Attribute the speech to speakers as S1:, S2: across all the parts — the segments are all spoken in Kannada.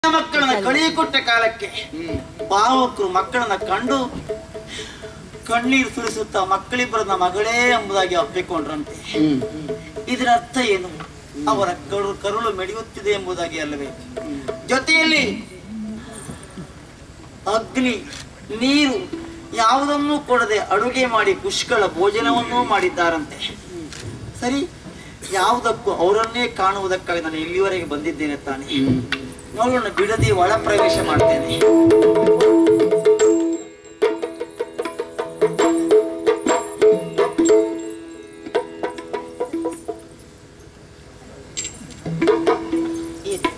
S1: ಮಕ್ಕಳನ್ನ ಕಳಿಕೊಟ್ಟ ಕಾಲಕ್ಕೆ ಭಾವಕರು ಮಕ್ಕಳನ್ನ ಕಂಡು ಕಣ್ಣೀರು ಸುರಿಸುತ್ತಾ ಮಕ್ಕಳಿಬ್ಬರನ್ನ ಮಗಳೇ ಎಂಬುದಾಗಿ ಒಪ್ಪಿಕೊಂಡ್ರಂತೆ ಇದರ ಅರ್ಥ ಏನು ಅವರ ಕರು ಕರುಳು ಮೆಡೆಯುತ್ತಿದೆ ಎಂಬುದಾಗಿ ಅಲ್ಲವೇ ಜೊತೆಯಲ್ಲಿ ಅಗ್ನಿ ನೀರು ಯಾವುದನ್ನೂ ಕೊಡದೆ ಅಡುಗೆ ಮಾಡಿ ಪುಷ್ಕಳ ಭೋಜನವನ್ನೂ ಮಾಡಿದ್ದಾರಂತೆ ಸರಿ ಯಾವುದಕ್ಕೂ ಅವರನ್ನೇ ಕಾಣುವುದಕ್ಕಾಗಿ ನಾನು ಇಲ್ಲಿವರೆಗೆ ಬಂದಿದ್ದೇನೆ ತಾನೆ ನೋಡೋಣ ಬಿಡದಿ ಒಳ ಪ್ರವೇಶ ಮಾಡ್ತೇನೆ ಇದೆ.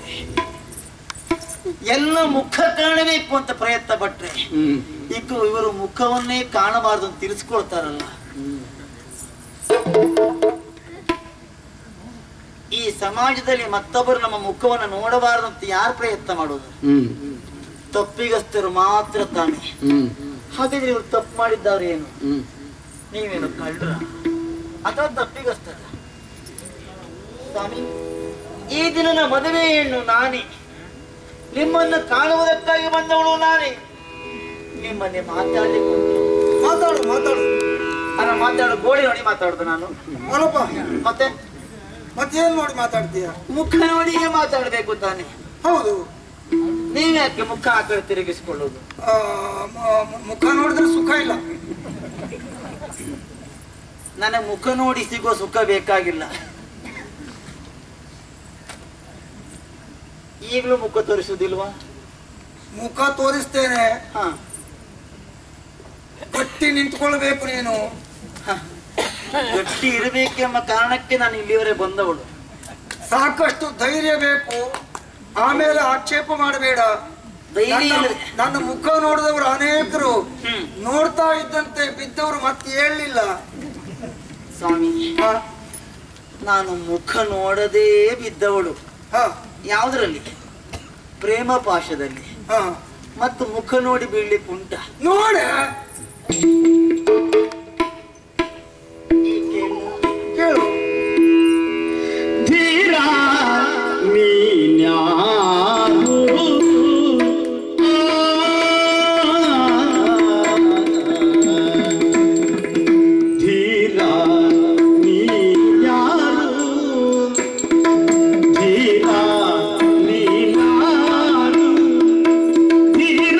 S1: ಎಲ್ಲ ಮುಖ ಕಾಣಬೇಕು ಅಂತ ಪ್ರಯತ್ನ ಪಟ್ರೆ ಈಗ ಇವರು ಮುಖವನ್ನೇ ಕಾಣಬಾರದು ಅಂತ ತಿಳಿಸ್ಕೊಳ್ತಾರಲ್ಲ ಈ ಸಮಾಜದಲ್ಲಿ ಮತ್ತೊಬ್ಬರು ನಮ್ಮ ಮುಖವನ್ನು ನೋಡಬಾರದು ಅಂತ ಯಾರು ಪ್ರಯತ್ನ ಮಾಡೋದು ತಪ್ಪಿಗಸ್ತರು ಮಾತ್ರ ತಾನೆ ಹಾಗಾದ್ರೆ ಇವರು ತಪ್ಪು ಮಾಡಿದ್ದಾರೆ ಏನು ನೀವೇನು ಕಳ್ರ ಅಥವಾ ತಪ್ಪಿಗಸ್ತರ ಸ್ವಾಮಿ ಈ ದಿನದ ಮದುವೆ ಹೆಣ್ಣು ನಾನೇ ನಿಮ್ಮನ್ನು ಕಾಣುವುದಕ್ಕಾಗಿ ಬಂದವಳು ನಾನೇ ನಿಮ್ಮನ್ನೇ ಮಾತಾಡಲಿಕ್ಕೆ ಉಂಟು.
S2: ಮಾತಾಡು ಮಾತಾಡು
S1: ಅಲ್ಲ ಮಾತಾಡೋ ಗೋಡೆ ನೋಡಿ ಮಾತಾಡುದು ನಾನು
S2: ಅಲ್ಲಪ್ಪ
S1: ಮತ್ತೆ
S2: ಮತ್ತೇನ್ ನೋಡಿ ಮಾತಾಡ್ತೀಯ
S1: ಮುಖ ನೋಡಿಯೇ ಮಾತಾಡಬೇಕು ತಾನೆ
S2: ಹೌದು
S1: ನೀವ್ ಯಾಕೆ ಮುಖ ಆ ಕಡೆ ತಿರುಗಿಸಿಕೊಳ್ಳೋದು
S2: ಆ, ಮ- ಮ- ಮುಖ ನೋಡಿದ್ರೆ ಸುಖ ಇಲ್ಲ
S1: ನನಗೆ ಮುಖ ನೋಡಿ ಸಿಗೋ ಸುಖ ಬೇಕಾಗಿಲ್ಲ ಈಗಲೂ ಮುಖ ತೋರಿಸುವುದಿಲ್ವಾ
S2: ಮುಖ ತೋರಿಸ್ತೇನೆ
S1: ಹಾ
S2: ಕಟ್ಟಿ ನಿಂತ್ಕೊಳ್ಬೇಕು ನೀನು
S1: ಹ. ಗಟ್ಟಿ ಇರಬೇಕೆಂಬ ಕಾರಣಕ್ಕೆ ನಾನು ಇಲ್ಲಿವರೆ ಬಂದವಳು
S2: ಸಾಕಷ್ಟು ಧೈರ್ಯ ಬೇಕು ಆಮೇಲೆ ಆಕ್ಷೇಪ ಮಾಡಬೇಡ
S1: ಧೈರ್ಯ
S2: ನನ್ನ-
S1: ಇಲ್ಲದೆ-
S2: ನನ್ನ ಮುಖ ನೋಡಿದವರು ಅನೇಕರು
S1: ಹ್ಮ್.
S2: ನೋಡ್ತಾ ಇದ್ದಂತೆ ಬಿದ್ದವರು ಮತ್ತೆ ಹೇಳಲಿಲ್ಲ
S1: ಸ್ವಾಮಿ ನಾನು ಮುಖ ನೋಡದೇ ಬಿದ್ದವಳು ಯಾವುದರಲ್ಲಿ ಪ್ರೇಮ ಪಾಶದಲ್ಲಿ ಮತ್ತು ಮುಖ ನೋಡಿ ಬೀಳ್ಲಿಕ್ಕೆ ಉಂಟ
S2: ನೋಡ ಕೇಳು
S3: ಧೀರ ನೀನ್ಯಾರು ಧೀರ ನೀನ್ಯಾರು ಧೀರ ನೀನ್ಯಾರು ಧೀರ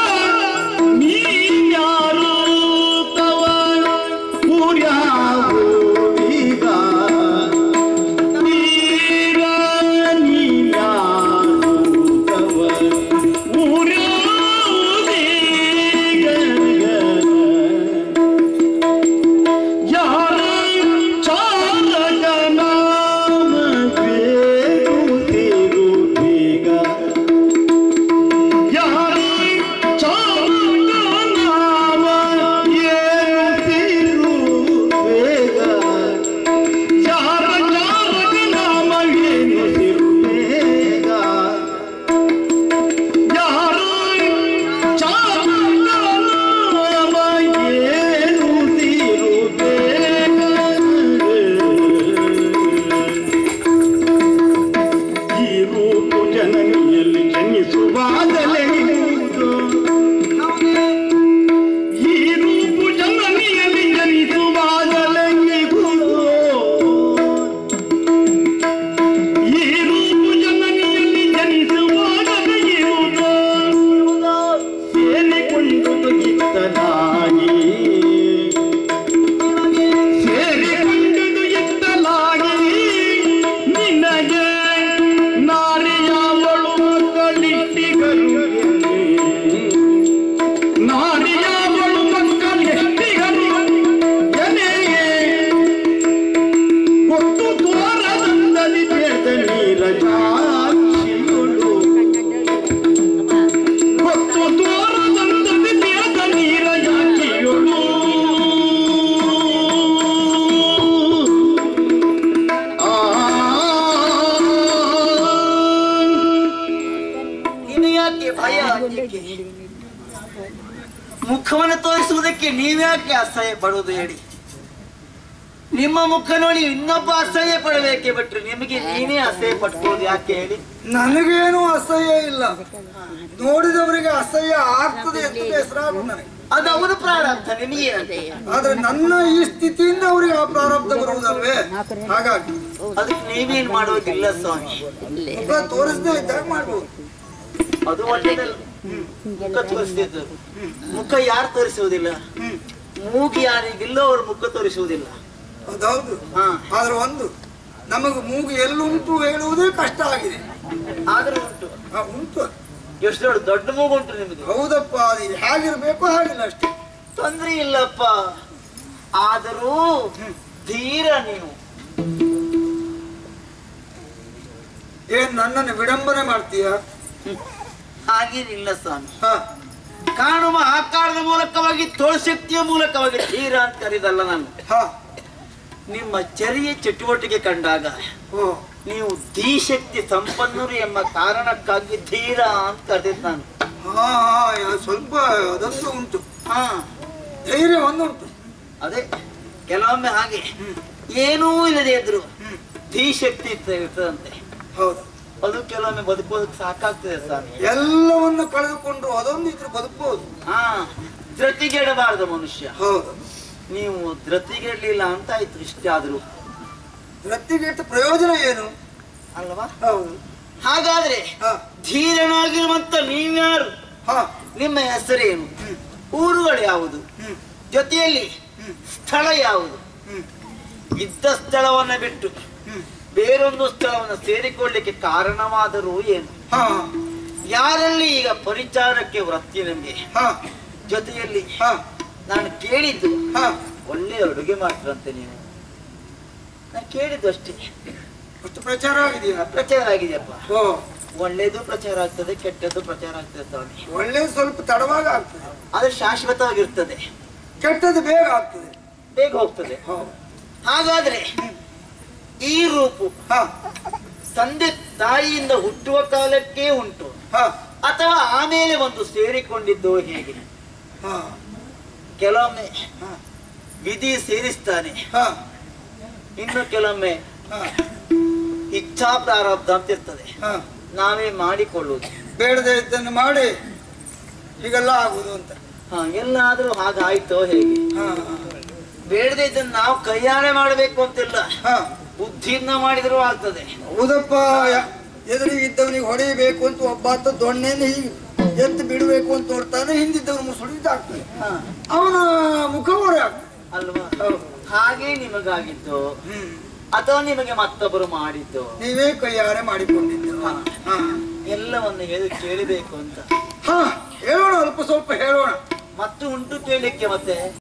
S3: ನೀನ್ಯಾರು ತವ ಪೂರ್ಯಾವು ಈಗ ಧೀರ ನೀನ್ಯಾರು ತವ ಪೂರ್ಯಾವು ಈಗ ಯಾರ ಚಾಲಕ ನಾಮ ಬೇಗುತ್ತಿರು ಬೇಗ ಯಾರ ಚಾಲಕ ನಾಮ ಏರುತ್ತಿರು ಬೇಗ ಯಾರ ಚಾಲಕ ನಾಮ ಏರುತ್ತಿರು ಬೇಗ ಯಾರು ಚಾಲಕ ನಾಮ ಏರುತ್ತಿರು ಬೇಗ ಈ ರೂಪು ಜನನಿಯಲ್ಲಿ ಜನಿಸುವಾಗಲೇ ಇರುವುದು. ಈ ರೂಪು ಜನನಿಯಲ್ಲಿ ಜನಿಸುವಾಗಲೇ ಇರುವುದು. ಈ ರೂಪು ಜನನಿಯಲ್ಲಿ ಜನಿಸುವಾಗಲೇ ಇರುವುದು. ಸೇರಿಕೊಂಡುದು ಇತ್ತದಾಗಿ ಸೇರಿಕೊಂಡುದು ಇತ್ತಲಾಗಿ ನಿನಗೆ ನಾರಿಯಾವಳು ಮಕ್ಕಳಿಟ್ಟಿಗರು ನಾರಿಯಾವಳು ಮಕ್ಕಳೆಷ್ಟಿಗರು ಎನೆಗೆ ಕೊಟ್ಟು ತೋರದಂದಲಿ ಬೇದ ನೀರ ಜಾಕ್ಷಿಗಳು ಕೊಟ್ಟು ತೋರದಂದಲಿ ಬೇದ ನೀರ ಜಾಕ್ಷಿಗಳು
S1: ನೀನು ಯಾಕೆ ಭಯ ಅದಕ್ಕೆ? ಮುಖವನ್ನು ತೋರಿಸುವುದಕ್ಕೆ ನೀವ್ಯಾಕೆ ಅಸಹ್ಯ ಪಡುವುದು ಹೇಳಿ ನಿಮ್ಮ ಮುಖ ನೋಡಿ ಇನ್ನೊಬ್ಬ ಅಸಹ್ಯ ಪಡಬೇಕೆ ಬಿಟ್ರೆ ನಿಮಗೆ ನೀನೇ ಅಸಹ್ಯ ಪಟ್ಕೊಳ್ಳೋದು ಯಾಕೆ ಹೇಳಿ
S2: ನನಗೇನು ಅಸಹ್ಯ ಇಲ್ಲ ನೋಡಿದವರಿಗೆ ಅಸಹ್ಯ ಆಗ್ತದೆ ಅಂತ ಹೆಸರಾಗುದು ನನಗೆ
S1: ಅದು ಅವರ ಪ್ರಾರಂಭ ನಿಮಗೇನಂತೆ
S2: ಆದ್ರೆ ನನ್ನ ಈ ಸ್ಥಿತಿಯಿಂದ ಅವರಿಗೆ ಆ ಪ್ರಾರಬ್ಧ ಬರುವುದಲ್ವೇ ಹಾಗಾಗಿ
S1: ಅದಕ್ಕೆ ನೀವೇನ್ ಮಾಡೋದಿಲ್ಲ ಸ್ವಾಮಿ
S2: ಮುಖ ತೋರಿಸದೇ ಇದ್ದಾಗ ಮಾಡ್ಬೋದು
S1: ಅದು ಒಳ್ಳೆಯದಲ್ಲ ಮುಖ ತೋರಿಸ್ತಿದ್ದು ಮುಖ ಯಾರು ತೋರಿಸುವುದಿಲ್ಲ ಮೂಗಿ ಯಾರಿಗಿಲ್ಲ ಅವ್ರ ಮುಖ ತೋರಿಸುವುದಿಲ್ಲ
S2: ಅದೌದು
S1: ಹಾ
S2: ಆದ್ರೆ ಒಂದು ನಮಗೆ ಮೂಗು ಎಲ್ಲುಂಟು ಹೇಳುವುದೇ ಕಷ್ಟ ಆಗಿದೆ
S1: ಆದ್ರೂ ಉಂಟು
S2: ಆ, ಉಂಟು
S1: ಎಷ್ಟು ದೊಡ್ಡ ದೊಡ್ಡ ಮೂಗು ಉಂಟು ನಿಮಗೆ
S2: ಹೌದಪ್ಪ ಅದು ಹೇಗಿರ್ಬೇಕು ಹಾಗಿಲ್ಲ ಅಷ್ಟೇ
S1: ತೊಂದ್ರೆ ಇಲ್ಲಪ್ಪ ಆದರೂ ಧೀರ ನೀವು
S2: ಏನ್ ನನ್ನನ್ನು ವಿಡಂಬನೆ ಮಾಡ್ತೀಯ
S1: ಹಾಗೇನಿಲ್ಲ ಸ್ವಾಮಿ
S2: ಹ
S1: ಕಾಣುವ ಆಕಾರದ ಮೂಲಕವಾಗಿ ತೋಳ್ಶಕ್ತಿಯ ಮೂಲಕವಾಗಿ ಧೀರ ಅಂತ ಕರೀದಲ್ಲ ನಾನು
S2: ಹ
S1: ನಿಮ್ಮ ಚರ್ಯ ಚಟುವಟಿಕೆ ಕಂಡಾಗ
S2: ಓ
S1: ನೀವು ಧೀಶಕ್ತಿ ಸಂಪನ್ನರು ಎಂಬ ಕಾರಣಕ್ಕಾಗಿ ಧೀರ ಅಂತ ಕರೆದಿದ್ದು ನಾನು
S2: ಹಾ ಹಾ ಯಾ- ಸ್ವಲ್ಪ ಅದಂತೂ ಉಂಟು
S1: ಹಾ
S2: ಧೈರ್ಯ ಒಂದುಂಟು
S1: ಅದೇ ಕೆಲವೊಮ್ಮೆ ಹಾಗೆ ಏನೂ ಇಲ್ಲದೆ ಇದ್ರು ಧೀಶಕ್ತಿ ಇರ್ತದೆ ಇರ್ತದಂತೆ
S2: ಹೌದು
S1: ಅದು ಕೆಲವೊಮ್ಮೆ ಬದುಕೋದಕ್ಕೆ ಸಾಕಾಗ್ತದೆ ಸ್ವಾಮಿ
S2: ಎಲ್ಲವನ್ನು ಕಳೆದುಕೊಂಡ್ರು ಅದೊಂದು ಇದ್ರೆ ಬದುಕಬಹುದು
S1: ಹಾ ಧೃತಿಗೆಡಬಾರದು ಮನುಷ್ಯ
S2: ಹೌದು
S1: ನೀವು ಧೃತಿಗೆಡ್ಲಿಲ್ಲ ಅಂತ ಆಯ್ತು ಇಷ್ಟ ಆದ್ರು
S2: ವೃತ್ತಿಗೆಟ್ಟ ಪ್ರಯೋಜನ ಏನು
S1: ಅಲ್ವಾ
S2: ಹೌದು
S1: ಹಾಗಾದ್ರೆ
S2: ಹ
S1: ಧೀರನಾಗಿರುವಂತ ನೀವ್ಯಾರು
S2: ಹ
S1: ನಿಮ್ಮ ಹೆಸರೇನು ಊರುಗಳು ಯಾವುದು
S2: ಹ್ಮ್
S1: ಜೊತೆಯಲ್ಲಿ
S2: ಹ್ಮ್.
S1: ಸ್ಥಳ ಯಾವುದು
S2: ಹ್ಮ್
S1: ಇದ್ದ ಸ್ಥಳವನ್ನ ಬಿಟ್ಟು
S2: ಹ್ಮ್
S1: ಬೇರೊಂದು ಸ್ಥಳವನ್ನು ಸೇರಿಕೊಳ್ಳಿಕ್ಕೆ ಕಾರಣವಾದರೂ ಏನು
S2: ಹ
S1: ಯಾರಲ್ಲಿ ಈಗ ಪರಿಚಾರಕ್ಕೆ ವೃತ್ತಿ ನಮಗೆ
S2: ಹ
S1: ಜೊತೆಯಲ್ಲಿ
S2: ಹ
S1: ನಾನು ಕೇಳಿದ್ದು
S2: ಹ
S1: ಒಳ್ಳೆ ಅಡುಗೆ ಮಾಡ್ರಂತೆ ನೀವು ನಾನು ಕೇಳಿದ್ದು ಅಷ್ಟೇ
S2: ಅಷ್ಟು ಪ್ರಚಾರ ಆಗಿದೆಯಾ
S1: ಪ್ರಚಾರ ಆಗಿದೆಯಪ್ಪ
S2: ಓ
S1: ಒಳ್ಳೇದು ಪ್ರಚಾರ ಆಗ್ತದೆ ಕೆಟ್ಟದ್ದು ಪ್ರಚಾರ ಆಗ್ತದೆ ಸ್ವಾಮಿ
S2: ಒಳ್ಳೆ ಸ್ವಲ್ಪ ತಡವಾಗ ಆಗ್ತದೆ
S1: ಅದು ಶಾಶ್ವತವಾಗಿರ್ತದೆ
S2: ಕೆಟ್ಟದ್ದು ಬೇಗ ಆಗ್ತದೆ
S1: ಬೇಗ ಹೋಗ್ತದೆ
S2: ಹೌದು
S1: ಹಾಗಾದ್ರೆ ಈ ರೂಪು
S2: ಹ
S1: ತಂದೆ ತಾಯಿಯಿಂದ ಹುಟ್ಟುವ ಕಾಲಕ್ಕೆ ಉಂಟು
S2: ಹ
S1: ಅಥವಾ ಆಮೇಲೆ ಒಂದು ಸೇರಿಕೊಂಡಿದ್ದು ಹೇಗೆ
S2: ಹ
S1: ಕೆಲವೊಮ್ಮೆ
S2: ಹ
S1: ವಿಧಿ ಸೇರಿಸ್ತಾನೆ
S2: ಹ
S1: ಇನ್ನು ಕೆಲವೊಮ್ಮೆ
S2: ಹ
S1: ಇಚ್ಛಾ ಪ್ರಾರಬ್ಧ ಅಂತ ಇರ್ತದೆ
S2: ಹ
S1: ನಾವೇ ಮಾಡಿಕೊಳ್ಳುವುದು
S2: ಬೇಡದೆ ಇದ್ದನ್ನು ಮಾಡಿ ಹೀಗೆಲ್ಲ ಆಗುದು ಅಂತ
S1: ಹಾ ಎಲ್ಲಾದ್ರೂ ಹಾಗಾಯ್ತೋ ಹೇಗೆ
S2: ಹ
S1: ಬೇಡದೆ ಇದನ್ನು ನಾವು ಕೈಯಾರೆ ಮಾಡಬೇಕು ಅಂತಿಲ್ಲ
S2: ಹ
S1: ಬುದ್ಧಿಯಿಂದ ಮಾಡಿದರೂ ಆಗ್ತದೆ
S2: ಹೌದಪ್ಪ ಯ- ಎದುರಿಗೆ ಇದ್ದವನಿಗೆ ಹೊಡೆಯಬೇಕು ಅಂತ ಒಬ್ಬಾತ ದೊಣ್ಣೆಯನ್ನು ಹೀಗೆ ಎತ್ತು ಬಿಡಬೇಕು ಅಂತ ನೋಡ್ತಾನೆ ಹಿಂದಿದ್ದವನು ಮುಸುಳಿದಾಗ್ತದೆ
S1: ಹಾ
S2: ಅವನ ಮುಖ ಹೊರೆ ಆಗ್ತದೆ
S1: ಅಲ್ವಾ
S2: ಹೌದು.
S1: ಹಾಗೆ ನಿಮಗಾಗಿದ್ದು
S2: ಹ್ಮ್
S1: ಅಥವಾ ನಿಮಗೆ ಮತ್ತೊಬ್ಬರು ಮಾಡಿದ್ದು
S2: ನೀವೇ ಕೈಯಾರೆ ಮಾಡಿಕೊಂಡಿದ್ದು
S1: ಹಾ.
S2: ಹ
S1: ಎಲ್ಲವನ್ನು ಹೇಳಿ ಕೇಳಬೇಕು ಅಂತ
S2: ಹ ಹೇಳೋಣ ಅಲ್ಪ ಸ್ವಲ್ಪ ಹೇಳೋಣ
S1: ಮತ್ತು ಉಂಟು ಕೇಳಲಿಕ್ಕೆ ಮತ್ತೆ